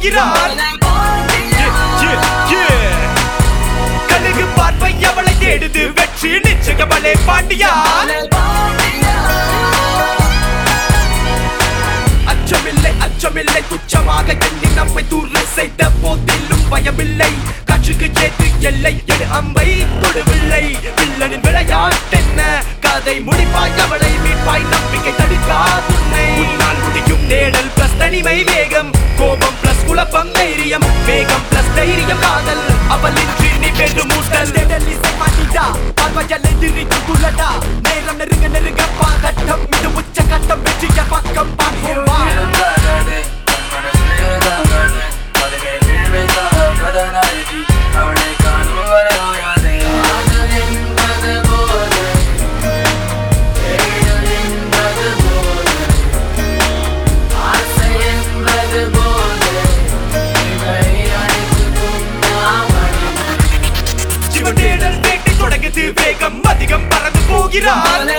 போகிறான் Yeah, yeah, yeah. கழுகு பார்வை அவளை தேடுது வெற்றி நிச்சயமலே பாண்டியா அச்சமில்லை அச்சமில்லை துச்சமாக எண்ணி நம்மை தூர செய்த போதிலும் பயமில்லை காற்றுக்கு ஏற்று எல்லை எடு அம்பை தொடுவில்லை வில்லனின் விளையாட்டென்ன கதை முடிப்பாய் அவளை மீட்பாய் நம்பிக்கை தடுக்காதுன்னை உன்னால் முடியும் தேடல் பிளஸ் தனிமை வேகம் கோபம் பிளஸ் குழப்பம் தைரியம் வேகம் பிளஸ் தைரியம் காதல் அவளின்றி நீ வென்று மூட்டல் தேடல் இசை மாட்டிடா பார்வையால் எதிரிக்கு குள்ளடா நேரம் நெருங்க நெருங்க பாகட்டம் இது உச்ச கட்டம் வெற்றிய பக்கம் பார்ப்போம் வா. அவனை காணுவரை ஓயாதே ஆசை என்பது போது தேடல் என்பது போது ஆசை என்பது போது இவை அனைத்துக்கும் நாம் அடிமை சிவன் தேடல் வேட்டை தொடங்குது வேகம் அதிகம் பறந்து போகிறான்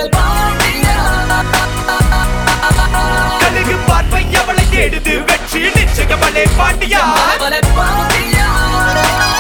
கழுகு பார்வை அவளை தேடுது வெற்றி நிச்சயமலே பாண்டியா அவளை பாண்டியா